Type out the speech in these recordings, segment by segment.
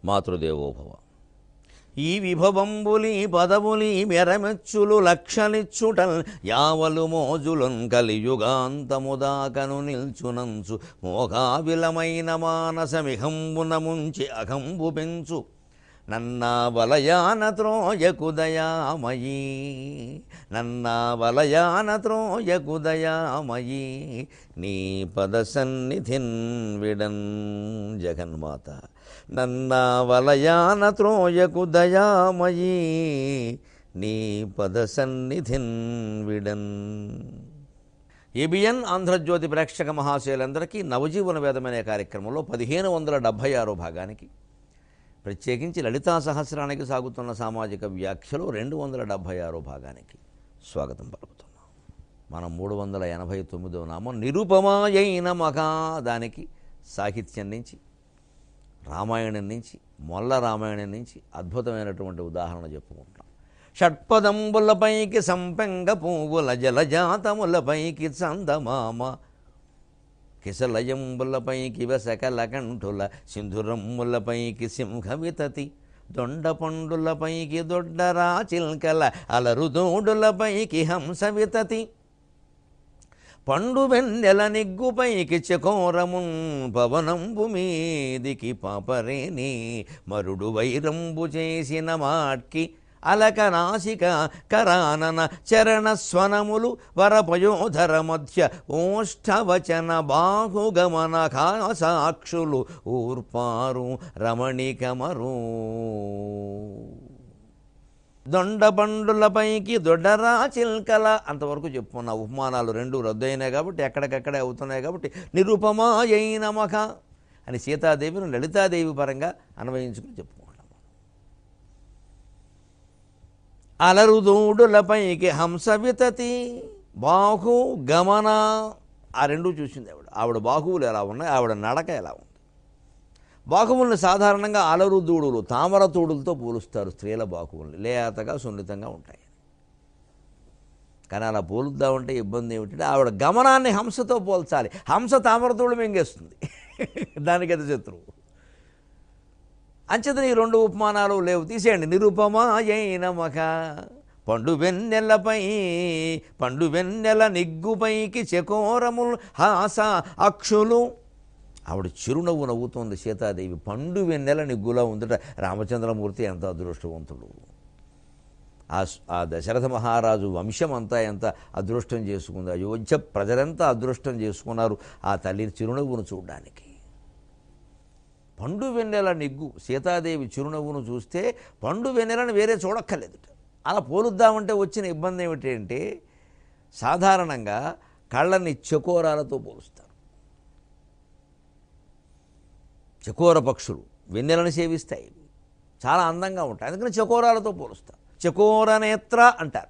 మాతృదేవోభవ ఈ విభవంబులి పదవులి మెరమెచ్చులు లక్షలిచ్చుటల్ యావలు మోజులున్ కలియుగాంతముదాకను నిల్చునంచు మోగావిలమైన మానసమిహంబున ముంచి అఘంబు పెంచు నన్నా వలయాన త్రోయకు దయామయీ నన్నా వలయాన త్రోయకు దయామయీ నీ పద సన్నిధిన్ విడన్ జగన్మాత నన్నా వలయాన త్రోయకు దయామయీ నీ పద సన్నిధిన్ విడన్ ఏబిఎన్ ఆంధ్రజ్యోతి ప్రేక్షక మహాశయులందరికీ నవజీవన వేదమనే కార్యక్రమంలో పదిహేను వందల డెబ్భై ఆరో భాగానికి ప్రత్యేకించి లలితా సహస్రానికి సాగుతున్న సామాజిక వ్యాఖ్యలో రెండు వందల డెబ్భై ఆరో భాగానికి స్వాగతం పలుకుతున్నాం మనం మూడు వందల ఎనభై తొమ్మిదో నామం నిరుపమాయైన మగా దానికి సాహిత్యం నుంచి రామాయణం నుంచి మొల్ల రామాయణం నుంచి అద్భుతమైనటువంటి ఉదాహరణ చెప్పుకుంటాం షట్పదంబులపైకి సంపెంగ పువ్వుల జలజాతములపైకి చందమామ కిసలయంబులపైకి వెసకల కంఠుల సింధురమ్ములపైకి సింహ వితతి దొండ పండులపైకి దొడ్డరా చిల్కల అలరుదోడులపైకి హంస వితతి పండు వెన్నెల నిగ్గుపైకి చకోరమున్ పవనంబు మీదికి పాపరేని మరుడు వైరంబు చేసిన మాట్కి అలక నాసిక కరానన చరణ స్వనములు వరపయోధర మధ్య ఓష్ఠవచన బాహుగమన సాక్షులు ఊర్పారు రమణికమరు దొండ బండులపైకి దొడ్డరా చిల్కల అంతవరకు చెప్పుకున్న ఉపమానాలు రెండు రద్దయినాయి కాబట్టి ఎక్కడికక్కడే అవుతున్నాయి కాబట్టి నిరుపమాయైన మఖ అని సీతాదేవిని లలితాదేవి పరంగా అన్వయించుకుని చెప్పుకుంటాం అలరుదూడులపైకి హంస వితతి బాహు గమన ఆ రెండు చూసింది ఆవిడ ఆవిడ బాహువులు ఎలా ఉన్నాయి ఆవిడ నడక ఎలా ఉంది బాహువుల్ని సాధారణంగా అలరుదూడులు తామర తూడులతో పోలుస్తారు స్త్రీల బాహువుల్ని లేతగా సున్నితంగా ఉంటాయి కానీ అలా పోలుద్దామంటే ఇబ్బంది ఏమిటంటే ఆవిడ గమనాన్ని హంసతో పోల్చాలి హంస తామరతోడు మింగేస్తుంది దానికి అది శత్రువు అంచేతని ఈ రెండు ఉపమానాలు లేవు తీసేయండి నిరుపమాయైన మఖ పండు వెన్నెలపై పండు వెన్నెల నిగ్గుపైకి చకోరములు హాస అక్షులు ఆవిడ చిరునవ్వు నవ్వుతోంది సీతాదేవి పండు వెన్నెల నిగ్గులా ఉందట రామచంద్రమూర్తి ఎంత అదృష్టవంతుడు ఆ స్- ఆ దశరథ మహారాజు వంశం అంతా ఎంత అదృష్టం చేసుకుంది అయోధ్య ప్రజలంతా అదృష్టం చేసుకున్నారు ఆ తల్లి చిరునవ్వును చూడడానికి పండు వెన్నెల నిగ్గు సీతాదేవి చిరునవ్వును చూస్తే పండు వెన్నెలను వేరే చూడక్కర్లేదుట అలా పోలుద్దామంటే వచ్చిన ఇబ్బంది ఏమిటి అంటే సాధారణంగా కళ్ళని చకోరాలతో పోలుస్తారు చకోర పక్షులు వెన్నెలను సేవిస్తాయి చాలా అందంగా ఉంటాయి అందుకని చకోరాలతో పోలుస్తారు చకోర నేత్ర అంటారు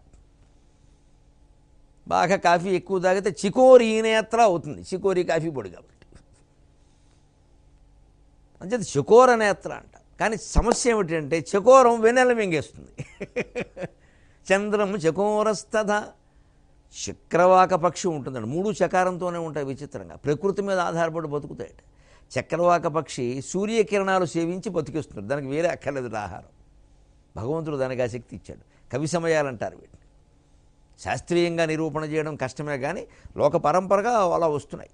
బాగా కాఫీ ఎక్కువ తాగితే చికోరీ నేత్ర అవుతుంది చికోరీ కాఫీ పొడి కాబట్టి అంచేది చకోర నేత్ర అంట కానీ సమస్య ఏమిటంటే చకోరం వెన్నెల మింగేస్తుంది చంద్రం చకోరస్తథ చక్రవాక పక్షి ఉంటుందండి మూడు చకారంతోనే ఉంటాయి విచిత్రంగా ప్రకృతి మీద ఆధారపడి బతుకుతాయట చక్రవాక పక్షి సూర్యకిరణాలు సేవించి బతికిస్తుంది దానికి వేరే అక్కర్లేదు ఆహారం భగవంతుడు దానికి ఆ శక్తి ఇచ్చాడు కవి సమయాలంటారు వీటిని శాస్త్రీయంగా నిరూపణ చేయడం కష్టమే కానీ లోక పరంపరగా అలా వస్తున్నాయి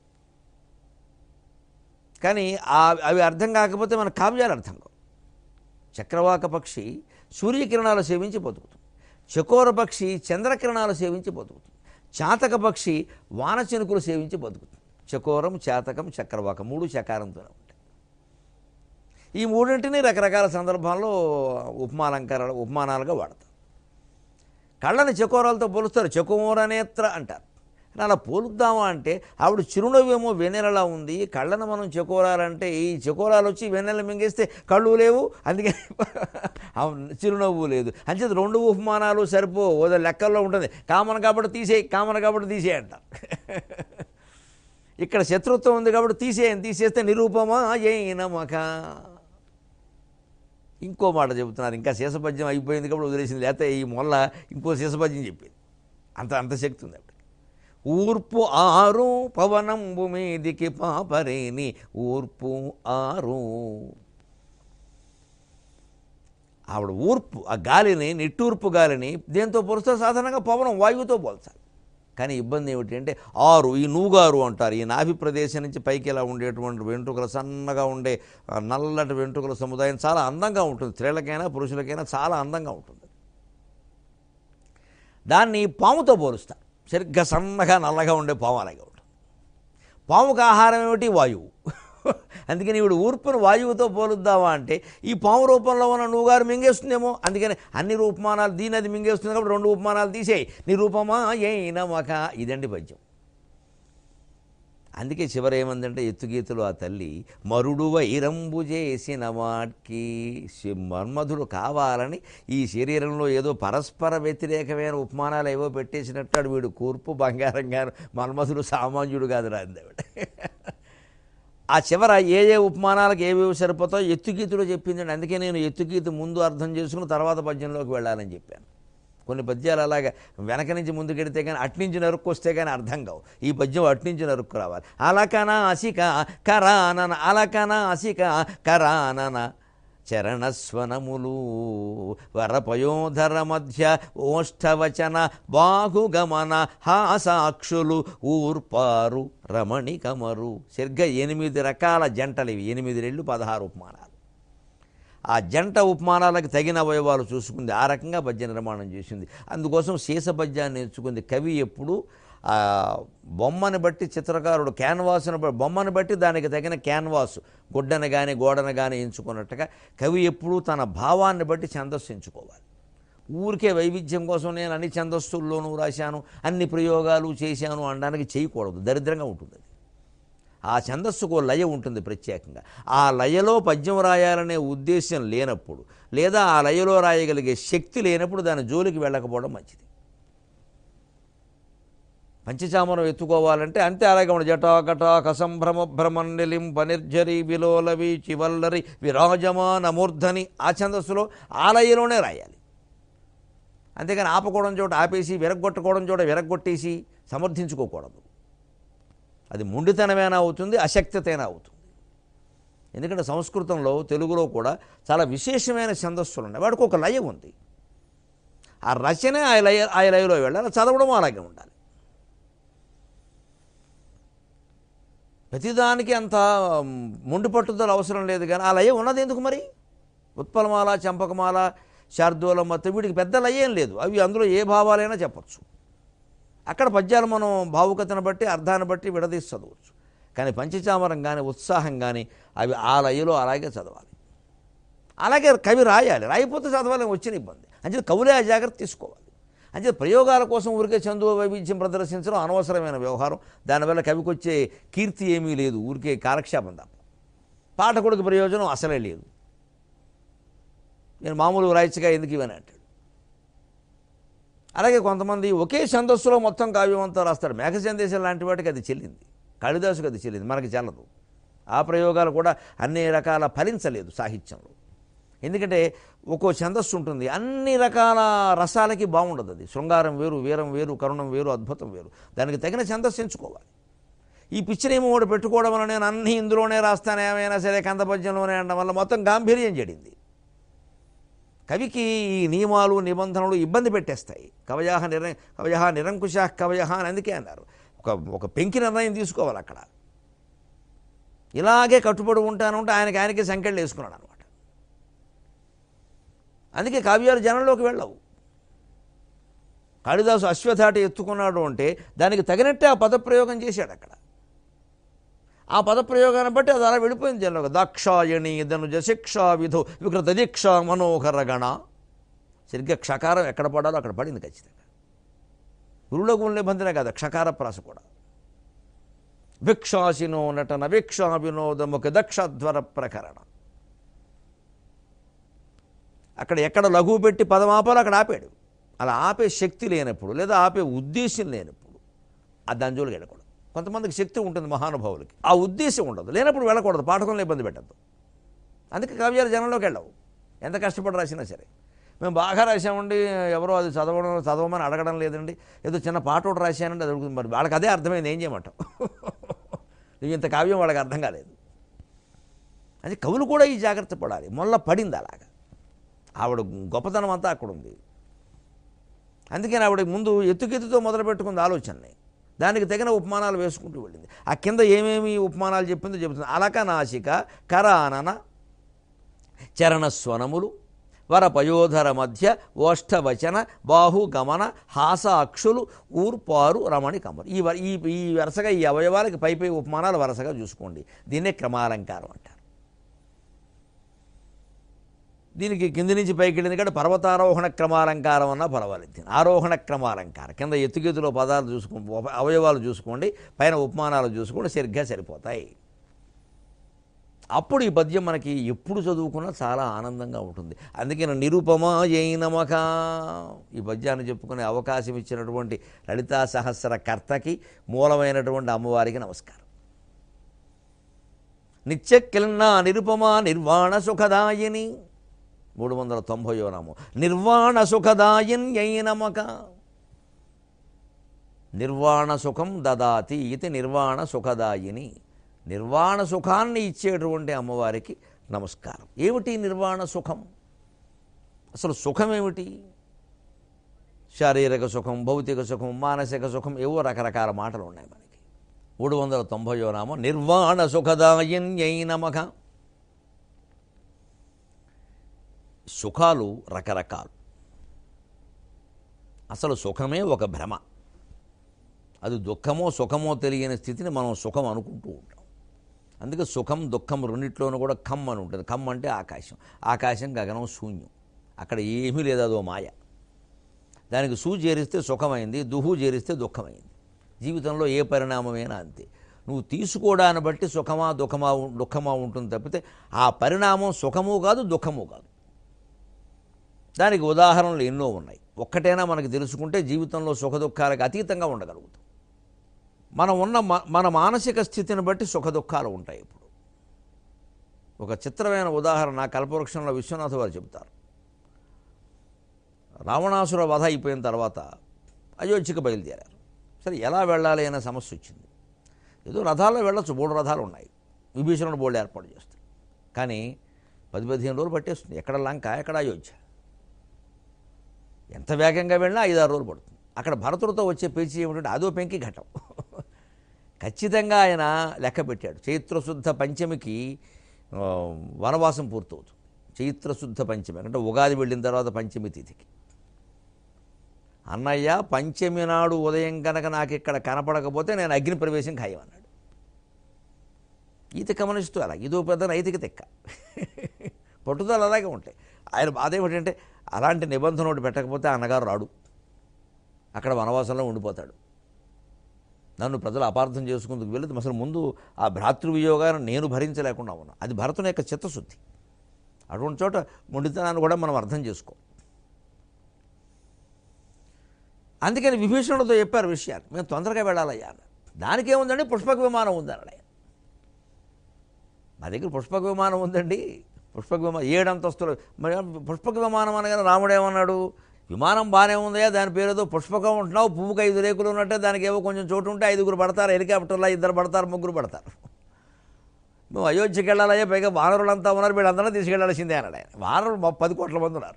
కానీ ఆ అవి అర్థం కాకపోతే మన కావ్యాలు అర్థం కావు చక్రవాక పక్షి సూర్యకిరణాలు సేవించి బతుకుతుంది చకోర పక్షి చంద్రకిరణాలు సేవించి బతుకుతుంది చాతక పక్షి వానచినుకులు సేవించి బతుకుతుంది చకోరం చాతకం చక్రవాకం మూడు చకారంతోనే ఉంటాయి ఈ మూడింటిని రకరకాల సందర్భాల్లో ఉపమాలంకారాలు ఉపమానాలుగా వాడతారు కళ్ళని చకోరాలతో పోలుస్తారు చకోర నేత్ర అంటారు కానీ అలా పోలుద్దామా అంటే ఆవిడ చిరునవ్వేమో వెన్నెలలా ఉంది కళ్ళను మనం చకోరాలంటే ఈ చకోరాలు వచ్చి వెన్నెల మింగేస్తే కళ్ళు లేవు అందుకే అవును, చిరునవ్వు లేదు అంచేది రెండు ఉపమానాలు సరిపో ఓదో లెక్కల్లో ఉంటుంది కామన్ కాబట్టి తీసేయి కామన్ కాబట్టి తీసేయి అంటారు ఇక్కడ శత్రుత్వం ఉంది కాబట్టి తీసేయని తీసేస్తే నిరూపమా ఏ నమక ఇంకో మాట చెబుతున్నారు ఇంకా శేషపద్యం అయిపోయింది కాబట్టి వదిలేసింది లేకపోతే ఈ మొల్ల ఇంకో శేషపద్యం చెప్పింది అంత అంత శక్తి ఉంది ఆవిడ ఊర్పు ఆరు పవనంబు మీదికి పాపరేని ఊర్పు ఆరు ఆవిడ ఊర్పు ఆ గాలిని నిట్టూర్పు గాలిని దేంతో పోలిస్తే సాధారణంగా పవనం వాయువుతో పోల్చాలి కానీ ఇబ్బంది ఏమిటి అంటే ఆరు ఈ నూగారు అంటారు ఈ నాభి ప్రదేశం నుంచి పైకి ఇలా ఉండేటువంటి వెంట్రుకలు సన్నగా ఉండే ఆ నల్లటి వెంట్రుకల సముదాయం చాలా అందంగా ఉంటుంది స్త్రీలకైనా పురుషులకైనా చాలా అందంగా ఉంటుంది దాన్ని పాముతో పోలుస్తారు సరిగ్గా సన్నగా నల్లగా ఉండే పాము అలాగే ఉంటుంది పాముకు ఆహారం ఏమిటి వాయువు అందుకని ఇప్పుడు ఊర్పును వాయువుతో పోలుద్దామా అంటే ఈ పాము రూపంలో ఉన్న నువ్వుగారు మింగేస్తుందేమో అందుకని అన్ని రూపమానాలు దీని అది మింగేస్తుంది కాబట్టి రెండు ఉపమానాలు తీసేయి నీ రూపమా ఏ నమక ఇదండి పద్యం అందుకే చివర ఏమందంటే ఎత్తుగీతలు ఆ తల్లి మరుడు వైరంబు చేసిన వాటికి శి- మన్మధుడు కావాలని ఈ శరీరంలో ఏదో పరస్పర వ్యతిరేకమైన ఉపమానాలు ఏవో పెట్టేసినట్టు వీడు కూర్పు బంగారంగాను మన్మధుడు సామాన్యుడు కాదు రాందేవిడ ఆ చివర ఏ ఏ ఉపమానాలకు ఏవేవి సరిపోతాయో ఎత్తుగీతుడు చెప్పిందండి అందుకే నేను ఎత్తుగీత ముందు అర్థం చేసుకుని తర్వాత పద్యంలోకి వెళ్ళాలని చెప్పాను కొన్ని పద్యాలు అలాగా వెనక నుంచి ముందుకెడితే కానీ అట్నుంచి నరుక్కు వస్తే కానీ అర్థం కావు ఈ పద్యం అట్నుంచి నరుక్కు రావాలి అలకన అసిక కరానన అలకన అసిక కరానన చరణస్వనములు వరపయోధర మధ్య ఓష్ఠవచన బాహుగమన హాసాక్షులు ఊర్పారు రమణికమరు సరిగ్గా ఎనిమిది రకాల జంటలు ఇవి ఎనిమిది రెళ్ళు పదహారు ఉపమానాలు ఆ జంట ఉపమానాలకు తగిన అవయవాలు చూసుకుంది ఆ రకంగా పద్య నిర్మాణం చేసింది అందుకోసం శీస పద్యాన్ని నేర్చుకుంది కవి ఎప్పుడు ఆ బొమ్మని బట్టి చిత్రకారుడు క్యాన్వాస్ను బ- బొమ్మను బట్టి దానికి తగిన క్యాన్వాస్ గుడ్డను కానీ గోడను కానీ ఎంచుకున్నట్టుగా కవి ఎప్పుడూ తన భావాన్ని బట్టి ఛందస్సు ఎంచుకోవాలి ఊరికే వైవిధ్యం కోసం నేను అన్ని ఛందస్సుల్లోనూ రాశాను అన్ని ప్రయోగాలు చేశాను అనడానికి చేయకూడదు దరిద్రంగా ఉంటుంది అది ఆ ఛందస్సుకు ఓ లయ ఉంటుంది ప్రత్యేకంగా ఆ లయలో పద్యం రాయాలనే ఉద్దేశం లేనప్పుడు లేదా ఆ లయలో రాయగలిగే శక్తి లేనప్పుడు దాని జోలికి వెళ్ళకపోవడం మంచిది పంచచామరం ఎత్తుకోవాలంటే అంతే అలాగే మన జటాకటా కసంభ్రమ భ్రమన్నిలిం పనిర్జరి విలోలవి చివల్లరి విరాజమాన మూర్ధని ఆ ఛందస్సులో ఆ లయలోనే రాయాలి అంతేగాని ఆపకూడని చోట ఆపేసి విరగొట్టకూడని చోట విరగొట్టేసి సమర్థించుకోకూడదు అది మొండితనమైనా అవుతుంది అశక్తతైనా అవుతుంది ఎందుకంటే సంస్కృతంలో తెలుగులో కూడా చాలా విశేషమైన ఛందస్సులు ఉన్నాయి వాడికి ఒక లయ ఉంది ఆ రచనే ఆ లయ ఆ లయలో వెళ్ళాలి చదవడం అలాగే ఉండాలి ప్రతిదానికి అంత మ్, మొండి పట్టుదల అవసరం లేదు కానీ ఆ లయ ఉన్నది ఎందుకు మరి ఉత్పలమాల చంపకమాల శార్దూలం మొత్తం వీటికి పెద్ద లయ ఏం లేదు అవి అందులో ఏ భావాలైనా చెప్పచ్చు అక్కడ పద్యాలు మనం భావుకతను బట్టి అర్థాన్ని బట్టి విడదీసి చదవచ్చు కానీ పంచచామరం కానీ ఉత్సాహం కానీ అవి ఆ లయలో అలాగే చదవాలి అలాగే కవి రాయాలి రాయిపోతే చదవాలని వచ్చిన ఇబ్బంది అంటే కవులే ఆ జాగ్రత్త తీసుకోవాలి అంటే ప్రయోగాల కోసం ఊరికే చందువ వైవిధ్యం ప్రదర్శించడం అనవసరమైన వ్యవహారం దానివల్ల కవికి వచ్చే కీర్తి ఏమీ లేదు ఊరికే కాలక్షేపం తప్ప పాఠకుడికి ప్రయోజనం అసలే లేదు నేను మామూలు రాయచ్చుగా ఎందుకు ఇవని అంటాడు అలాగే కొంతమంది ఒకే ఛందస్సులో మొత్తం కావ్యం అంతా రాస్తారు మేఘ సందేశం లాంటి వాటికి అది చెల్లింది కాళిదాసుకి అది చెల్లింది మనకి చెల్లదు ఆ ప్రయోగాలు కూడా అన్ని రకాల ఫలించలేదు సాహిత్యంలో ఎందుకంటే ఒక్కో ఛందస్సు ఉంటుంది అన్ని రకాల రసాలకి బాగుండదు అది శృంగారం వేరు వీరం వేరు కరుణం వేరు అద్భుతం వేరు దానికి తగిన ఛందస్సు ఎంచుకోవాలి ఈ పిక్చర్ ఒకటి పెట్టుకోవడం వల్ల నేను అన్ని ఇందులోనే రాస్తాను ఏమైనా సరే కందపద్యంలోనే అనడం వల్ల మొత్తం గాంభీర్యం చెడింది కవికి ఈ నియమాలు నిబంధనలు ఇబ్బంది పెట్టేస్తాయి కవయాహ నిర కవయహ నిరంకుశ కవయహ అని అందుకే అన్నారు ఒక ఒక పెంకి నిర్ణయం తీసుకోవాలి అక్కడ ఇలాగే కట్టుబడి ఉంటానంటే ఆయనకి ఆయనకి సంకెళ్ళు వేసుకున్నాడు అనమాట అందుకే కావ్యాలు జనంలోకి వెళ్ళవు కాళిదాసు అశ్వథాట ఎత్తుకున్నాడు అంటే దానికి తగినట్టే ఆ పదప్రయోగం చేశాడు అక్కడ ఆ పదప్రయోగాన్ని బట్టి అది అలా వెళ్ళిపోయింది జనంలో దాక్షాయణి ధనుజ శిక్షా విధు వికృత దీక్ష మనోహర గణ సరిగ్గా క్షకారం ఎక్కడ పడాలో అక్కడ పడింది ఖచ్చితంగా గురులకు నిబంధన కదా క్షకార ప్రాస కూడా భిక్షాసినో నటన వీక్షా వినోదముఖ దక్షధ్వర ప్రకరణ అక్కడ ఎక్కడ లఘువు పెట్టి పదం ఆపాలో అక్కడ ఆపాడు అలా ఆపే శక్తి లేనప్పుడు లేదా ఆపే ఉద్దేశం లేనప్పుడు ఆ దాని జోలికి వెళ్ళకూడదు కొంతమందికి శక్తి ఉంటుంది మహానుభావులకి ఆ ఉద్దేశం ఉండదు లేనప్పుడు వెళ్ళకూడదు పాఠకంలో ఇబ్బంది పెట్టద్దు అందుకే కావ్యాలు జనంలోకి వెళ్ళవు ఎంత కష్టపడి రాసినా సరే మేము బాగా రాసామండి ఎవరో అది చదవడం చదవమని అడగడం లేదండి ఏదో చిన్న పాట ఒకటి రాశానండి అది అడుగుతుంది మరి వాళ్ళకి అదే అర్థమైంది ఏం చేయమంటాం నువ్వు ఇంత కావ్యం వాళ్ళకి అర్థం కాలేదు అది కవులు కూడా ఈ జాగ్రత్త పడాలి మొల్ల పడింది అలాగా ఆవిడ గొప్పతనం అంతా అక్కడ ఉంది అందుకని ఆవిడ ముందు ఎత్తుకెత్తుతో మొదలు పెట్టుకుంది ఆలోచనని దానికి తగిన ఉపమానాలు వేసుకుంటూ వెళ్ళింది ఆ కింద ఏమేమి ఉపమానాలు చెప్పిందో చెబుతుంది అలక నాసిక కరానన చరణస్వనములు వరపయోధర మధ్య ఓష్ఠవచన బాహుగమన హాస అక్షులు ఊర్పారు రమణి కమరు ఈ వ- ఈ ఈ వరుసగా ఈ అవయవాలకి పై పై ఉపమానాలు వరుసగా చూసుకోండి దీన్నే క్రమాలంకారం అంటారు దీనికి కింది నుంచి పైకి వెళ్ళింది కంటే పర్వతారోహణ క్రమాలంకారం అన్నా పర్వాలేదు దీన్ని. ఆరోహణ క్రమాలంకారం కింద ఎత్తుగెత్తులో పదాలు చూసుకో అవయవాలు చూసుకోండి పైన ఉపమానాలు చూసుకోండి సరిగ్గా సరిపోతాయి అప్పుడు ఈ పద్యం మనకి ఎప్పుడు చదువుకున్నా చాలా ఆనందంగా ఉంటుంది అందుకని నిరుపమా నమక ఈ పద్యాన్ని చెప్పుకునే అవకాశం ఇచ్చినటువంటి లలితా సహస్ర కర్తకి మూలమైనటువంటి అమ్మవారికి నమస్కారం నిత్యకిలన్న నిరుపమా నిర్వాణ సుఖదాయిని మూడు వందల తొంభయో నామం నిర్వాణ సుఖదాయిన్యై నమక నిర్వాణ సుఖం దదాతి ఇది నిర్వాణ సుఖదాయిని నిర్వాణ సుఖాన్ని ఇచ్చేటువంటి అమ్మవారికి నమస్కారం ఏమిటి నిర్వాణ సుఖం అసలు సుఖం ఏమిటి శారీరక సుఖం భౌతిక సుఖం మానసిక సుఖం ఏవో రకరకాల మాటలు ఉన్నాయి మనకి మూడు వందల తొంభయో నామం నిర్వాణ సుఖదాయన్యై నమక సుఖాలు రకరకాలు అసలు సుఖమే ఒక భ్రమ అది దుఃఖమో సుఖమో తెలియని స్థితిని మనం సుఖం అనుకుంటూ ఉంటాం అందుకే సుఖం దుఃఖం రెండిట్లోనూ కూడా ఖమ్ అని ఉంటుంది ఖమ్ అంటే ఆకాశం ఆకాశం గగనం శూన్యం అక్కడ ఏమీ లేదు అదో మాయ దానికి సూ చేరిస్తే సుఖమైంది దుహు చేరిస్తే దుఃఖమైంది జీవితంలో ఏ పరిణామమైనా అంతే నువ్వు తీసుకోవడాన్ని బట్టి సుఖమా దుఃఖమా ఉం- దుఃఖమా ఉంటుంది తప్పితే ఆ పరిణామం సుఖము కాదు దుఃఖము కాదు దానికి ఉదాహరణలు ఎన్నో ఉన్నాయి ఒక్కటైనా మనకు తెలుసుకుంటే జీవితంలో సుఖ దుఃఖాలకు అతీతంగా ఉండగలుగుతాం మనం ఉన్న మ- మన మానసిక స్థితిని బట్టి సుఖ దుఃఖాలు ఉంటాయి ఇప్పుడు ఒక చిత్రమైన ఉదాహరణ కల్పవృక్షంలో విశ్వనాథ వారు చెబుతారు రావణాసుర వధ అయిపోయిన తర్వాత అయోధ్యకు బయలుదేరారు సరే ఎలా వెళ్ళాలి అనే సమస్య వచ్చింది ఏదో రథాల్లో వెళ్ళొచ్చు మూడు రథాలు ఉన్నాయి విభీషణుడు బోర్డు ఏర్పాటు చేస్తారు కానీ పది పదిహేను రోజులు పట్టేస్తుంది ఎక్కడ లంక ఎక్కడ అయోధ్య ఎంత వేగంగా వెళ్ళినా ఐదారు రోజులు పడుతుంది అక్కడ భరతుడితో వచ్చే పేచీ ఏమిటంటే అదో పెంకి ఘటం ఖచ్చితంగా ఆయన లెక్క పెట్టాడు చైత్రశుద్ధ పంచమికి ఆ, వనవాసం పూర్తవుతుంది చైత్రశుద్ధ పంచమి అంటే ఉగాది వెళ్ళిన తర్వాత పంచమి తిథికి అన్నయ్య పంచమి నాడు ఉదయం కనుక నాకు ఇక్కడ కనపడకపోతే నేను అగ్ని ప్రవేశం ఖాయం అన్నాడు ఈత కమనిస్తూ అలా ఇదో పెద్ద నైతిక తెక్క పట్టుదల అలాగే ఉంటాయి ఆయన బాధ ఏమిటంటే అలాంటి నిబంధన ఒకటి పెట్టకపోతే అన్నగారు రాడు అక్కడ వనవాసంలో ఉండిపోతాడు నన్ను ప్రజలు అపార్థం చేసుకుందుకు వెళ్ళదు అసలు ముందు ఆ భ్రాతృవియోగాన్ని నేను భరించలేకుండా ఉన్నా అది భరతుని యొక్క చిత్తశుద్ధి అటువంటి చోట మొండితనాన్ని కూడా మనం అర్థం చేసుకో అందుకని విభీషణుడితో చెప్పారు విషయాలు మేము తొందరగా వెళ్ళాలయ్యా అన్నారు దానికేముందండి పుష్పక విమానం ఉందన్నాడు ఆయన మా దగ్గర పుష్పక విమానం ఉందండి పుష్పక విమానం ఏడు అంతస్తులు మరి పుష్పక విమానం అనగానే రాముడు ఏమన్నాడు విమానం బాగానే ఉందయా దాని పేరుతో పుష్పకం ఉంటున్నావు పువ్వుకి ఐదు రేకులు ఉన్నట్టే దానికి ఏవో కొంచెం చోటు ఉంటే ఐదుగురు పడతారు హెలికాప్టర్లో ఇద్దరు పడతారు ముగ్గురు పడతారు నువ్వు అయోధ్యకి వెళ్ళాలయ్యా పైగా వానరులంతా ఉన్నారు వీళ్ళందరూ తీసుకెళ్లాల్సిందే అన్నాడు ఆయన వానరులు మా పది కోట్ల మంది ఉన్నారు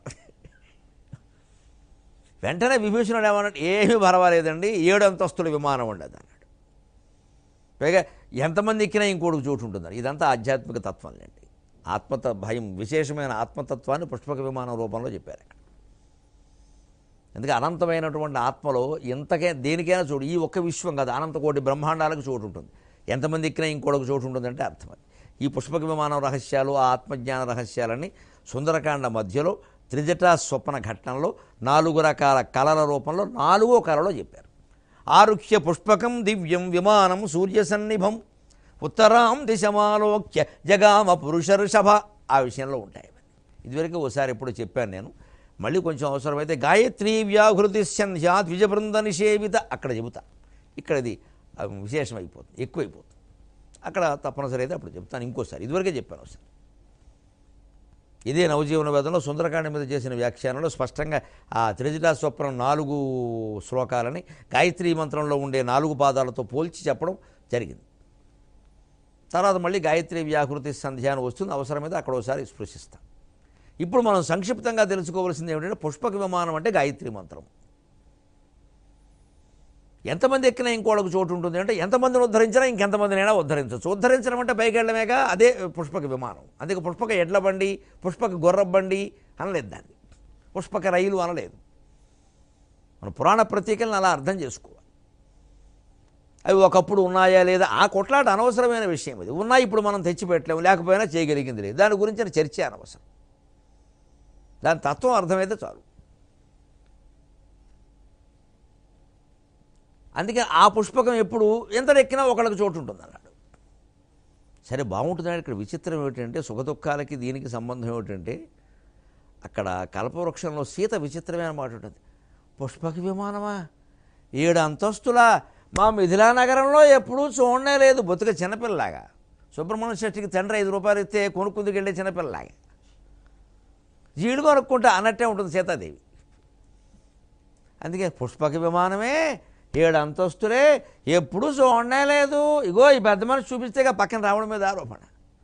వెంటనే విభీషణుడు ఏమన్నాడు ఏమీ పర్వాలేదండి ఏడు అంతస్తుల విమానం ఉండదు అన్నాడు పైగా ఎంతమంది ఎక్కినా ఇంకోటికి చోటు ఉంటుందని ఇదంతా ఆధ్యాత్మిక తత్వంలేండి ఆత్మత భయం విశేషమైన ఆత్మతత్వాన్ని పుష్పక విమానం రూపంలో చెప్పారు అక్కడ అందుకే అనంతమైనటువంటి ఆత్మలో ఎంతకే దేనికైనా చోటు ఈ ఒక్క విశ్వం కాదు అనంత కోటి బ్రహ్మాండాలకు చోటు ఉంటుంది ఎంతమంది ఎక్కినా ఇంకోటికి చోటు ఉంటుందంటే అర్థం అది ఈ పుష్పక విమానం రహస్యాలు ఆ ఆత్మజ్ఞాన రహస్యాలన్నీ సుందరకాండ మధ్యలో త్రిజటా స్వప్న ఘట్టంలో నాలుగు రకాల కళల రూపంలో నాలుగో కళలో చెప్పారు ఆరుహ్య పుష్పకం దివ్యం విమానం సూర్యసన్నిభం ఉత్తరాం దిశమాలోక్య జగామ పురుషర్షభ ఆ విషయంలో ఉంటాయి ఇవన్నీ. ఇదివరకు ఒకసారి ఎప్పుడు చెప్పాను నేను మళ్ళీ కొంచెం అవసరమైతే గాయత్రీ వ్యాహృతి సంధ్యా ద్విజబృంద నిషేవిత అక్కడ చెబుతా ఇక్కడ ఇది ఆ, విశేషం అయిపోతుంది ఎక్కువైపోతుంది అక్కడ తప్పనిసరి అయితే అప్పుడు చెప్తాను ఇంకోసారి ఇదివరకే చెప్పాను ఒకసారి ఇదే నవజీవన వేదంలో సుందరకాండ మీద చేసిన వ్యాఖ్యానంలో స్పష్టంగా ఆ త్రిజటా స్వప్నం నాలుగు శ్లోకాలని గాయత్రీ మంత్రంలో ఉండే నాలుగు పాదాలతో పోల్చి చెప్పడం జరిగింది తర్వాత మళ్ళీ గాయత్రి వ్యాకృతి సంధ్యానం వస్తుంది అవసరమైతే అక్కడ ఒకసారి స్పృశిస్తాం ఇప్పుడు మనం సంక్షిప్తంగా తెలుసుకోవాల్సింది ఏమిటంటే పుష్పక విమానం అంటే గాయత్రి మంత్రం ఎంతమంది ఎక్కినా ఇంకోళ్ళకు చోటు ఉంటుంది అంటే ఎంతమందిని ఉద్ధరించినా ఇంకెంతమందినైనా ఉద్ధరించవచ్చు ఉద్ధరించడం అంటే పైకి వెళ్ళడమేగా అదే పుష్పక విమానం అందుకే పుష్పక ఎడ్ల బండి పుష్పక గుర్ర బండి అనలేదు దాన్ని పుష్పక రైలు అనలేదు మన పురాణ ప్రతీకలను అలా అర్థం చేసుకోవాలి అవి ఒకప్పుడు ఉన్నాయా లేదా ఆ కొట్లాట అనవసరమైన విషయం ఇది ఉన్నా ఇప్పుడు మనం తెచ్చిపెట్టలేము లేకపోయినా చేయగలిగింది లేదు దాని గురించిన చర్చ అనవసరం దాని తత్వం అర్థమైతే చాలు అందుకే ఆ పుష్పకం ఎప్పుడు ఎంత ఎక్కినా ఒకళ్ళకి చోటు ఉంటుంది అన్నాడు సరే బాగుంటుందని ఇక్కడ విచిత్రం ఏమిటంటే సుఖదుఖాలకి దీనికి సంబంధం ఏమిటంటే అక్కడ కల్పవృక్షంలో సీత విచిత్రమైన మాట ఉంటుంది పుష్పక విమానమా ఏడు అంతస్తుల మా మిథిలా నగరంలో ఎప్పుడూ చూడనే లేదు బొత్తుక చిన్నపిల్లలాగా సుబ్రహ్మణ్య షష్ఠికి తండ్రి ఐదు రూపాయలు ఇస్తే కొనుక్కుందుకు వెళ్ళే చిన్నపిల్లలాగా జీడు కొనుక్కుంటా అన్నట్టే ఉంటుంది సీతాదేవి అందుకే పుష్పక విమానమే ఏడు అంతస్తులే ఎప్పుడూ చూడనే లేదు ఇగో ఈ పెద్ద మనిషి చూపిస్తేగా పక్కన రావడం మీద ఆరోపణ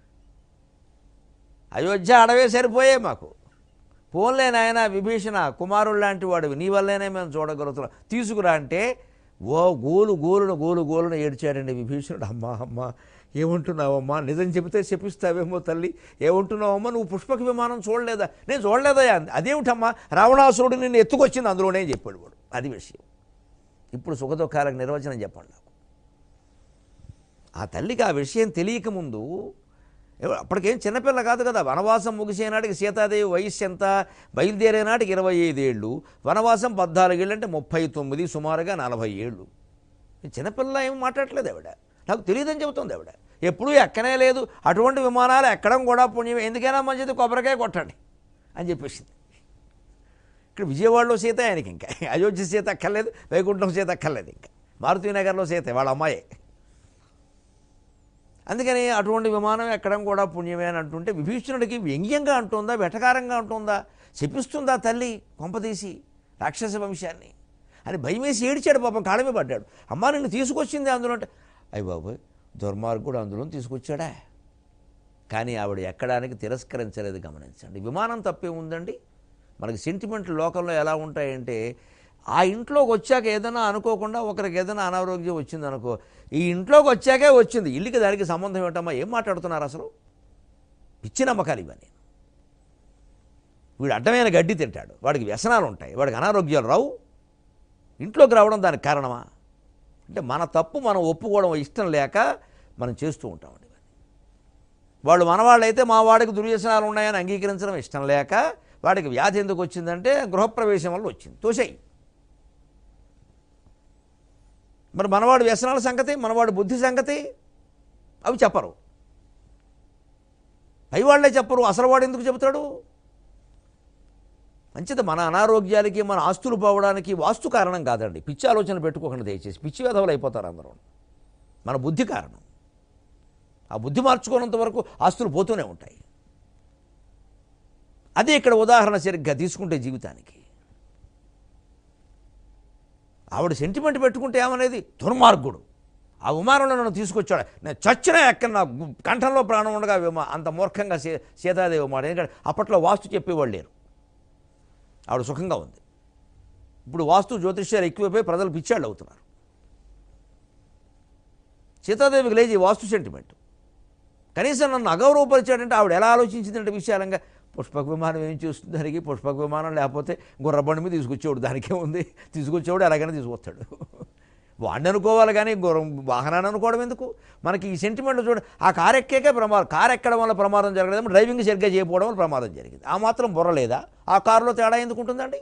అయోధ్య అడవే సరిపోయే మాకు పోన్లే నాయన విభీషణ కుమారుడు లాంటి వాడివి నీ వల్లేనే మేము చూడగలుగుతున్నాం తీసుకురా అంటే ఓ గోలు గోలును గోలు గోలును ఏడ్చాడండి విభీషణుడు అమ్మా అమ్మా ఏమంటున్నావమ్మా నిజం చెబితే చెప్పిస్తావేమో తల్లి ఏమంటున్నావమ్మా నువ్వు పుష్పక విమానం చూడలేదా నేను చూడలేదయ్యా అంది. అదేమిటమ్మా రావణాసురుడు నిన్ను ఎత్తుకొచ్చింది అందులోనే చెప్పాడు వాడు అది విషయం ఇప్పుడు సుఖదుఖాలకు నిర్వచనం చెప్పండి నాకు ఆ తల్లికి ఆ విషయం తెలియకముందు ఎవ- అప్పటికేం చిన్నపిల్ల కాదు కదా వనవాసం ముగిసే నాటికి సీతాదేవి వయస్సు ఎంత బయలుదేరే నాటికి ఇరవై ఐదేళ్ళు వనవాసం పద్నాలుగేళ్ళు అంటే ముప్పై తొమ్మిది సుమారుగా నలభై ఏళ్ళు ఈ చిన్నపిల్ల ఏం మాట్లాడట్లేదు ఆవిడ నాకు తెలియదని చెబుతుంది ఆవిడ ఎప్పుడూ ఎక్కనే లేదు అటువంటి విమానాలు ఎక్కడం కూడా పుణ్యం ఎందుకైనా మంచిది కొబ్బరికాయ కొట్టండి అని చెప్పేసింది ఇక్కడ విజయవాడలో సీత ఆయనకి ఇంకా అయోధ్య సీత అక్కర్లేదు వైకుంఠం సీత అక్కర్లేదు ఇంకా మారుతీనగర్లో సీత వాళ్ళ అమ్మాయే అందుకని అటువంటి విమానం ఎక్కడం కూడా పుణ్యమే అని అంటుంటే విభీషణుడికి వ్యంగ్యంగా అంటుందా వెటకారంగా అంటుందా చెప్పిస్తుందా తల్లి కొంపదీసి రాక్షస వంశాన్ని అని భయమేసి ఏడిచాడు పాపం కాడమే పడ్డాడు అమ్మ నిన్ను తీసుకొచ్చింది అందులో అంటే అయ్య బాబోయ్ దుర్మార్గుడు అందులో తీసుకొచ్చాడా కానీ ఆవిడ ఎక్కడానికి తిరస్కరించలేదు గమనించండి విమానం తప్పే ఉందండి మనకి సెంటిమెంట్ లోకంలో ఎలా ఉంటాయంటే ఆ ఇంట్లోకి వచ్చాక ఏదైనా అనుకోకుండా ఒకరికి ఏదైనా అనారోగ్యం వచ్చింది అనుకో ఈ ఇంట్లోకి వచ్చాకే వచ్చింది ఇల్లుకి దానికి సంబంధం ఏంటమ్మా ఏం మాట్లాడుతున్నారు అసలు పిచ్చి నమ్మకాలు ఇవన్నీ వీడు అడ్డమైన గడ్డి తింటాడు వాడికి వ్యసనాలు ఉంటాయి వాడికి అనారోగ్యాలు రావు ఇంట్లోకి రావడం దానికి కారణమా అంటే మన తప్పు మనం ఒప్పుకోవడం ఇష్టం లేక మనం చేస్తూ ఉంటామండి ఇవన్నీ. వాళ్ళు మనవాళ్ళైతే మా వాడికి దుర్వ్యసనాలు ఉన్నాయని అంగీకరించడం ఇష్టం లేక వాడికి వ్యాధి ఎందుకు వచ్చిందంటే గృహప్రవేశం వల్ల వచ్చింది తోసేయి మరి మనవాడు వ్యసనాల సంగతి మనవాడు బుద్ధి సంగతి అవి చెప్పరు పై వాళ్ళే చెప్పరు అసలు వాడు ఎందుకు చెబుతాడు మంచిది మన అనారోగ్యాలకి మన ఆస్తులు పోవడానికి వాస్తు కారణం కాదండి పిచ్చి ఆలోచన పెట్టుకోకుండా దయచేసి పిచ్చి వ్యధవులు అయిపోతారు అందరూ మన బుద్ధి కారణం ఆ బుద్ధి మార్చుకున్నంత వరకు ఆస్తులు పోతూనే ఉంటాయి అదే ఇక్కడ ఉదాహరణ సరిగ్గా తీసుకుంటే జీవితానికి ఆవిడ సెంటిమెంట్ పెట్టుకుంటే ఏమనేది దుర్మార్గుడు ఆ విమానంలో నన్ను తీసుకొచ్చాడు నేను చచ్చినా ఎక్కడ నా గు- కంఠంలో ప్రాణం ఉండగా విమా అంత మూర్ఖంగా సీ సీతాదేవి మాట ఎందుకంటే అప్పట్లో వాస్తు చెప్పేవాళ్ళు లేరు ఆవిడ సుఖంగా ఉంది ఇప్పుడు వాస్తు జ్యోతిష్యాలు ఎక్కువైపోయి ప్రజలు పిచ్చాళ్ళు అవుతున్నారు సీతాదేవికి లేచి ఈ వాస్తు సెంటిమెంట్ కనీసం నన్ను అగౌరవపరిచాడంటే ఆవిడ ఎలా ఆలోచించిందంటే విశాలంగా పుష్పక విమానం ఏం చేస్తుంది దానికి పుష్పక విమానం లేకపోతే గుర్రబండి మీద తీసుకొచ్చేవాడు దానికే ఉంది తీసుకొచ్చేవాడు ఎలాగైనా తీసుకొస్తాడు వాడిని అనుకోవాలి కానీ గుర్రం వాహనాన్ని అనుకోవడం ఎందుకు మనకి ఈ సెంటిమెంట్ చూడ ఆ కారు ఎక్కేకే ప్రమాదం కారు ఎక్కడం వల్ల ప్రమాదం జరగలేదు డ్రైవింగ్ సరిగ్గా చేయకపోవడం వల్ల ప్రమాదం జరిగింది ఆ మాత్రం బుర్ర లేదా ఆ కారులో తేడా ఎందుకు ఉంటుందండి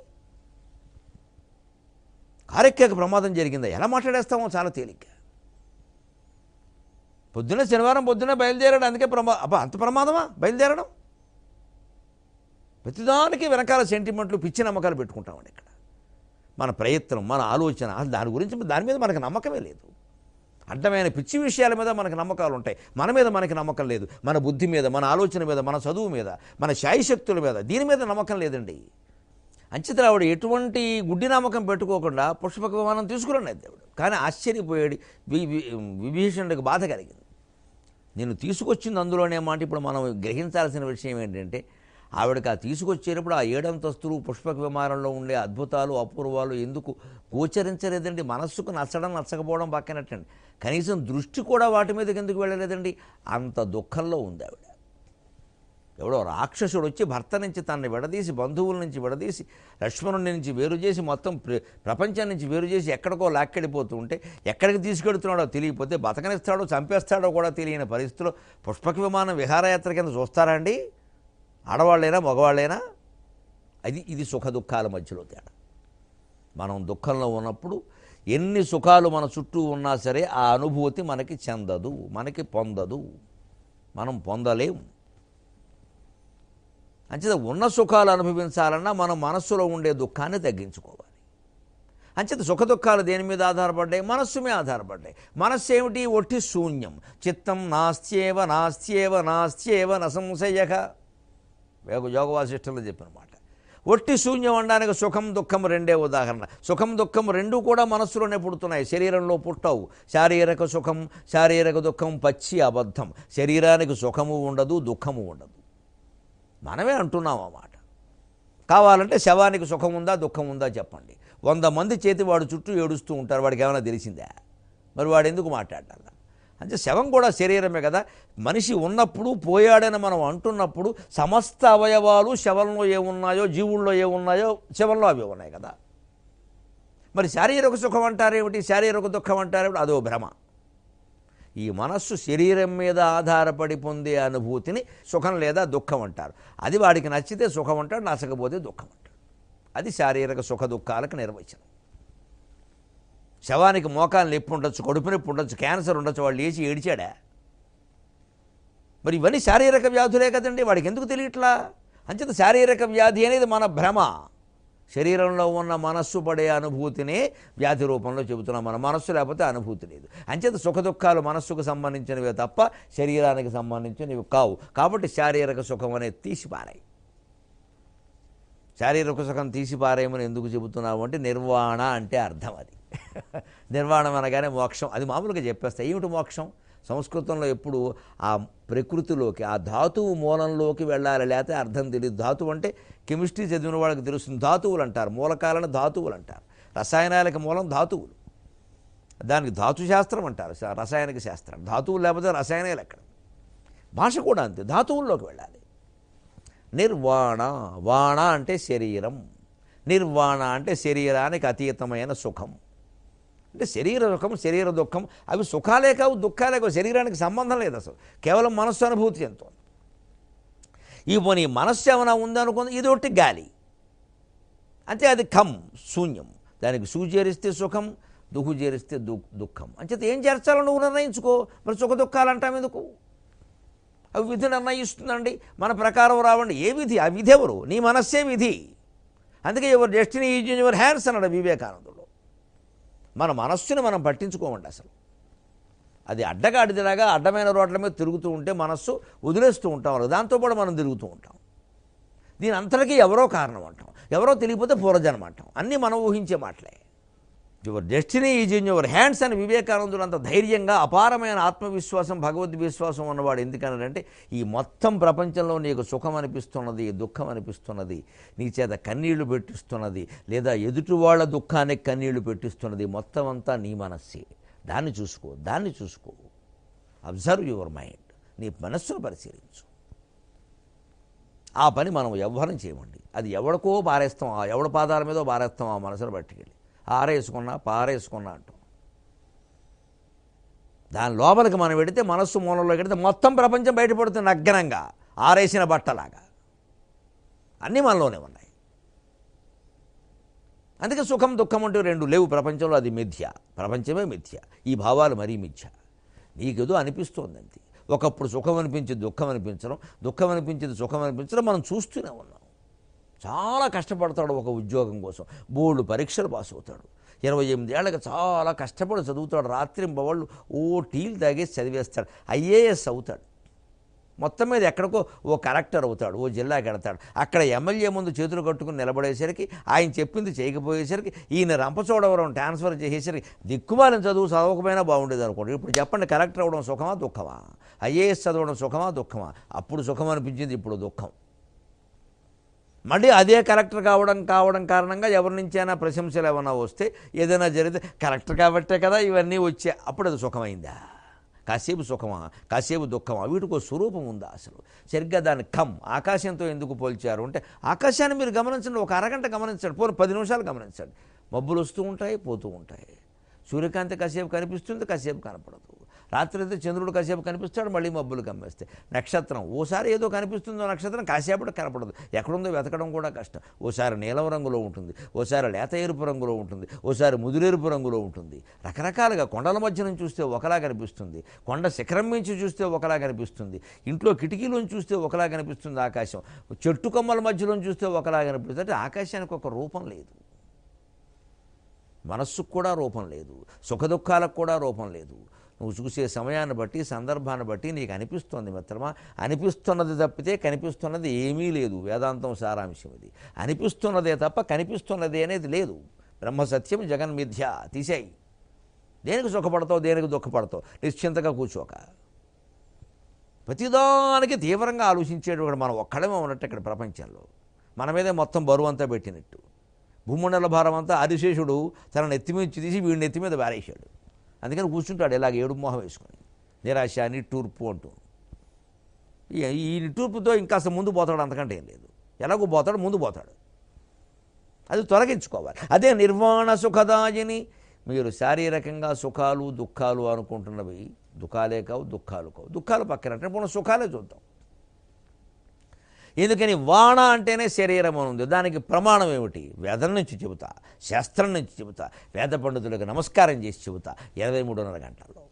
కారు ఎక్కాక ప్రమాదం జరిగిందా ఎలా మాట్లాడేస్తామో చాలా తేలిగ్గా పొద్దున్న శనివారం పొద్దున్న బయలుదేరాడు అందుకే ప్రమా అబ్బా అంత ప్రమాదమా బయలుదేరడం ప్రతిదానికి వెనకాల సెంటిమెంట్లు పిచ్చి నమ్మకాలు పెట్టుకుంటామండి ఇక్కడ మన ప్రయత్నం మన ఆలోచన అసలు దాని గురించి దాని మీద మనకు నమ్మకమే లేదు అడ్డమైన పిచ్చి విషయాల మీద మనకు నమ్మకాలు ఉంటాయి మన మీద మనకి నమ్మకం లేదు మన బుద్ధి మీద మన ఆలోచన మీద మన చదువు మీద మన శాయశక్తుల మీద దీని మీద నమ్మకం లేదండి అంచితరావుడు ఎటువంటి గుడ్డి నమ్మకం పెట్టుకోకుండా పుష్పక విమానం తీసుకురన్నది దేవుడు కానీ ఆశ్చర్యపోయాడు వి వి- విభీషణుడికి బాధ కలిగింది నేను తీసుకొచ్చింది అందులోనే మాట ఇప్పుడు మనం గ్రహించాల్సిన విషయం ఏంటంటే ఆవిడకి ఆ తీసుకొచ్చేటప్పుడు ఆ ఏడంతస్తులు పుష్పక విమానంలో ఉండే అద్భుతాలు అపూర్వాలు ఎందుకు గోచరించలేదండి మనస్సుకు నచ్చడం నచ్చకపోవడం పక్కనట్టండి కనీసం దృష్టి కూడా వాటి మీదకి ఎందుకు వెళ్ళలేదండి అంత దుఃఖంలో ఉంది ఆవిడ ఎవడో రాక్షసుడు వచ్చి భర్త నుంచి తనని విడదీసి బంధువుల నుంచి విడదీసి లక్ష్మణుడి నుంచి వేరు చేసి మొత్తం ప్ర- ప్రపంచం నుంచి వేరు చేసి ఎక్కడికో లాక్కెళ్ళిపోతూ ఉంటే ఎక్కడికి తీసుకెడుతున్నాడో తెలియకపోతే బతకనిస్తాడో చంపేస్తాడో కూడా తెలియని పరిస్థితిలో పుష్పక విమానం విహారయాత్ర కింద చూస్తారా అండి ఆడవాళ్ళైనా మగవాళ్ళైనా అది ఇది సుఖ దుఃఖాల మధ్యలో తేడా మనం దుఃఖంలో ఉన్నప్పుడు ఎన్ని సుఖాలు మన చుట్టూ ఉన్నా సరే ఆ అనుభూతి మనకి చెందదు మనకి పొందదు మనం పొందలేము అంచేత ఉన్న సుఖాలు అనుభవించాలన్నా మన మనస్సులో ఉండే దుఃఖాన్ని తగ్గించుకోవాలి అంచేత సుఖ దుఃఖాలు దేని మీద ఆధారపడ్డాయి మనస్సు మీద ఆధారపడ్డాయి మనస్సు ఏమిటి ఒట్టి శూన్యం చిత్తం నాస్త్యేవ నాస్త్యేవ నాస్త్యేవ నసంశయక వేగ యోగ వాసిష్టంలో చెప్పిన మాట ఒట్టి శూన్యం అనడానికి సుఖం దుఃఖం రెండే ఉదాహరణ సుఖం దుఃఖం రెండు కూడా మనస్సులోనే పుడుతున్నాయి శరీరంలో పుట్టవు శారీరక సుఖం శారీరక దుఃఖం పచ్చి అబద్ధం శరీరానికి సుఖము ఉండదు దుఃఖము ఉండదు మనమే అంటున్నాం ఆ మాట కావాలంటే శవానికి సుఖం ఉందా దుఃఖం ఉందా చెప్పండి వంద మంది చేతి వాడు చుట్టూ ఏడుస్తూ ఉంటారు వాడికి ఏమైనా తెలిసిందా మరి వాడు ఎందుకు మాట్లాడాల అంటే శవం కూడా శరీరమే కదా మనిషి ఉన్నప్పుడు పోయాడని మనం అంటున్నప్పుడు సమస్త అవయవాలు శవంలో ఏమున్నాయో జీవుల్లో ఏమున్నాయో శవంలో అవి ఉన్నాయి కదా మరి శారీరక సుఖం అంటారేమిటి శారీరక దుఃఖం అంటారేమిటి అదో భ్రమ ఈ మనస్సు శరీరం మీద ఆధారపడి పొందే అనుభూతిని సుఖం లేదా దుఃఖం అంటారు అది వాడికి నచ్చితే సుఖం అంటాడు నచ్చకపోతే దుఃఖం అంటాడు అది శారీరక సుఖ దుఃఖాలకు నిర్వచనం శవానికి మోకాలు నొప్పి ఉండొచ్చు కడుపు నొప్పి ఉండొచ్చు క్యాన్సర్ ఉండొచ్చు వాడు లేచి ఏడిచాడా మరి ఇవన్నీ శారీరక వ్యాధులే కదండి వాడికి ఎందుకు తెలియట్లా అంచేత శారీరక వ్యాధి అనేది మన భ్రమ శరీరంలో ఉన్న మనస్సు పడే అనుభూతినే వ్యాధి రూపంలో చెబుతున్నాం మన మనస్సు లేకపోతే అనుభూతి లేదు అంచేత సుఖ దుఃఖాలు మనస్సుకు సంబంధించినవే తప్ప శరీరానికి సంబంధించినవి కావు కాబట్టి శారీరక సుఖం అనేది తీసిపారాయి శారీరక సుఖం తీసిపారేయమని ఎందుకు చెబుతున్నావు అంటే నిర్వాణ అంటే అర్థం అది నిర్వాణం అనగానే మోక్షం అది మామూలుగా చెప్పేస్తాయి ఏమిటి మోక్షం సంస్కృతంలో ఎప్పుడు ఆ ప్రకృతిలోకి ఆ ధాతువు మూలంలోకి వెళ్ళాలి లేకపోతే అర్థం తెలియదు ధాతువు అంటే కెమిస్ట్రీ చదివిన వాళ్ళకి తెలుస్తుంది ధాతువులు అంటారు మూలకాలను ధాతువులు అంటారు రసాయనాలకు మూలం ధాతువులు దానికి ధాతు శాస్త్రం అంటారు శా- రసాయనిక శాస్త్రం ధాతువులు లేకపోతే రసాయనాలు ఎక్కడ భాష కూడా అంతే ధాతువుల్లోకి వెళ్ళాలి నిర్వాణ వాణ అంటే శరీరం నిర్వాణ అంటే శరీరానికి అతీతమైన సుఖం అంటే శరీర సుఖం శరీర దుఃఖం అవి సుఖాలే కావు దుఃఖాలే కావు శరీరానికి సంబంధం లేదు అసలు కేవలం మనస్సు అనుభూతి చెందుతుంది ఈ పోనీ మనస్సు ఏమైనా ఉందనుకుంది ఇది ఒకటి గాలి అంతే అది ఖం శూన్యం దానికి సూ చేరిస్తే సుఖం దుహు చేరిస్తే దు దుఃఖం అంచేత ఏం చేర్చాలో నువ్వు నిర్ణయించుకో మరి సుఖ దుఃఖాలు అంటాం ఎందుకు అవి విధి నిర్ణయిస్తుందండి మన ప్రకారం రావండి ఏ విధి ఆ విధి ఎవరు నీ మనస్సే విధి అందుకే ఎవరు destiny is in your hands అన్నాడు వివేకానందుడు మన మనస్సుని మనం పట్టించుకోమండి అసలు అది అడ్డగాడిదిలాగా అడ్డమైన రోడ్ల మీద తిరుగుతూ ఉంటే మనస్సు వదిలేస్తూ ఉంటాం దాంతోపాటు మనం తిరుగుతూ ఉంటాం దీని అంతటికీ ఎవరో కారణం అంటాం ఎవరో తెలియకపోతే పూర్వజన్మ అంటాం అన్నీ మనం ఊహించే మాటలే your destiny is in your hands అని వివేకానందుడు అంత ధైర్యంగా అపారమైన ఆత్మవిశ్వాసం భగవద్ విశ్వాసం ఉన్నవాడు ఎందుకనంటే ఈ మొత్తం ప్రపంచంలో నీకు సుఖం అనిపిస్తున్నది దుఃఖం అనిపిస్తున్నది నీ చేత కన్నీళ్లు పెట్టిస్తున్నది లేదా ఎదుటి వాళ్ళ దుఃఖానికి కన్నీళ్లు పెట్టిస్తున్నది మొత్తం అంతా నీ మనస్సే దాన్ని చూసుకో దాన్ని చూసుకో అబ్జర్వ్ యువర్ మైండ్ నీ మనస్సును పరిశీలించు ఆ పని మనం ఎవ్వరం చేయమండి అది ఎవడికో పారేస్తాం ఆ ఎవడ పాదాల మీదో పారేస్తాం ఆ మనసును పట్టుకెళ్ళి ఆరేసుకున్నా పారేసుకున్నా అంటాం దాని లోపలికి మనం పెడితే మనస్సు మూలంలోకి పెడితే మొత్తం ప్రపంచం బయటపడుతుంది నగ్నంగా ఆరేసిన బట్టలాగా అన్నీ మనలోనే ఉన్నాయి అందుకే సుఖం దుఃఖం అంటూ రెండు లేవు ప్రపంచంలో అది మిథ్య ప్రపంచమే మిథ్య ఈ భావాలు మరీ మిథ్య నీకేదో అనిపిస్తోంది అంతే ఒకప్పుడు సుఖం అనిపించింది దుఃఖం అనిపించడం దుఃఖం అనిపించింది సుఖం అనిపించడం మనం చూస్తూనే ఉన్నాం చాలా కష్టపడతాడు ఒక ఉద్యోగం కోసం బోర్డు పరీక్షలు పాస్ అవుతాడు ఇరవై ఎనిమిది ఏళ్ళకి చాలా కష్టపడి చదువుతాడు రాత్రి బవాళ్ళు ఓ టీలు తాగేసి చదివేస్తాడు ఐఏఎస్ అవుతాడు మొత్తం మీద ఎక్కడికో ఓ కలెక్టర్ అవుతాడు ఓ జిల్లాకి వెడతాడు అక్కడ ఎమ్మెల్యే ముందు చేతులు కట్టుకుని నిలబడేసరికి ఆయన చెప్పింది చేయకపోయేసరికి ఈయన రంపచోడవరం ట్రాన్స్ఫర్ చేసేసరికి దిక్కుమాలిన చదువు చదవకపోయినా బాగుండేది అనుకోండి ఇప్పుడు చెప్పండి కలెక్టర్ అవ్వడం సుఖమా దుఃఖమా ఐఏఎస్ చదవడం సుఖమా దుఃఖమా అప్పుడు సుఖం అనిపించింది ఇప్పుడు దుఃఖం మళ్ళీ అదే కలెక్టర్ కావడం కావడం కారణంగా ఎవరి నుంచైనా ప్రశంసలు ఏమైనా వస్తే ఏదైనా జరిగితే కలెక్టర్ కాబట్టే కదా ఇవన్నీ వచ్చే అప్పుడు అది సుఖమైందా కాసేపు సుఖమా కాసేపు దుఃఖమా వీటికి ఒక స్వరూపం ఉందా అసలు సరిగ్గా దాన్ని కమ్ ఆకాశంతో ఎందుకు పోల్చారు అంటే ఆకాశాన్ని మీరు గమనించండి ఒక అరగంట గమనించండి పోనీ పది నిమిషాలు గమనించండి మబ్బులు వస్తూ ఉంటాయి పోతూ ఉంటాయి సూర్యకాంతి కాసేపు కనిపిస్తుంది కాసేపు కనపడదు రాత్రి అయితే చంద్రుడు కాసేపు కనిపిస్తాడు మళ్ళీ మబ్బులు కమ్మేస్తాయి నక్షత్రం ఓసారి ఏదో కనిపిస్తుందో నక్షత్రం కాసేపటి కనపడదు ఎక్కడుందో వెతకడం కూడా కష్టం ఓసారి నీలం రంగులో ఉంటుంది ఓసారి లేత ఎరుపు రంగులో ఉంటుంది ఓసారి ముదురెరుపు రంగులో ఉంటుంది రకరకాలుగా కొండల మధ్య నుంచి చూస్తే ఒకలా కనిపిస్తుంది కొండ శిఖరం నుంచి చూస్తే ఒకలా కనిపిస్తుంది ఇంట్లో కిటికీలోంచి చూస్తే ఒకలా కనిపిస్తుంది ఆకాశం చెట్టు కొమ్మల మధ్యలో చూస్తే ఒకలా కనిపిస్తుంది అంటే ఆకాశానికి ఒక రూపం లేదు మనస్సుకు కూడా రూపం లేదు సుఖదుఖాలకు కూడా రూపం లేదు నువ్వు చూసే సమయాన్ని బట్టి సందర్భాన్ని బట్టి నీకు అనిపిస్తుంది మిత్రమా అనిపిస్తున్నది తప్పితే కనిపిస్తున్నది ఏమీ లేదు వేదాంతం సారాంశం ఇది అనిపిస్తున్నదే తప్ప కనిపిస్తున్నది అనేది లేదు బ్రహ్మ సత్యం జగన్ మిథ్య తీసేయి దేనికి సుఖపడతావు దేనికి దుఃఖపడతావు నిశ్చింతగా కూర్చోక ప్రతిదానికి తీవ్రంగా ఆలోచించేటప్పుడు మనం ఒక్కడమే ఉన్నట్టు ఇక్కడ ప్రపంచంలో మన మీదే మొత్తం బరువు అంతా పెట్టినట్టు భూమండల భారం అంతా ఆదిశేషుడు తన నెత్తి మీద తీసి వీడి నెత్తి మీద బారేశాడు అందుకని కూర్చుంటాడు ఇలాగ ఏడు మొహం వేసుకొని నిరాశ నిట్టూర్పు అంటూ ఈ- ఈ నిట్టూర్పుతో ఇంకాస్త ముందు పోతాడు అంతకంటే ఏం లేదు ఎలాగో పోతాడు ముందు పోతాడు అది తొలగించుకోవాలి అదే నిర్వాణ సుఖదాయిని మీరు శారీరకంగా సుఖాలు దుఃఖాలు అనుకుంటున్నవి దుఃఖాలే కావు దుఃఖాలు కావు దుఃఖాలు పక్కన అంటే మనం సుఖాలే చూద్దాం ఎందుకని వాణ అంటేనే శరీరం అని ఉంది దానికి ప్రమాణం ఏమిటి వేదం నుంచి చెబుతా శాస్త్రం నుంచి చెబుతా వేద పండితులకు నమస్కారం చేసి చెబుతా ఇరవై మూడున్నర గంటల్లో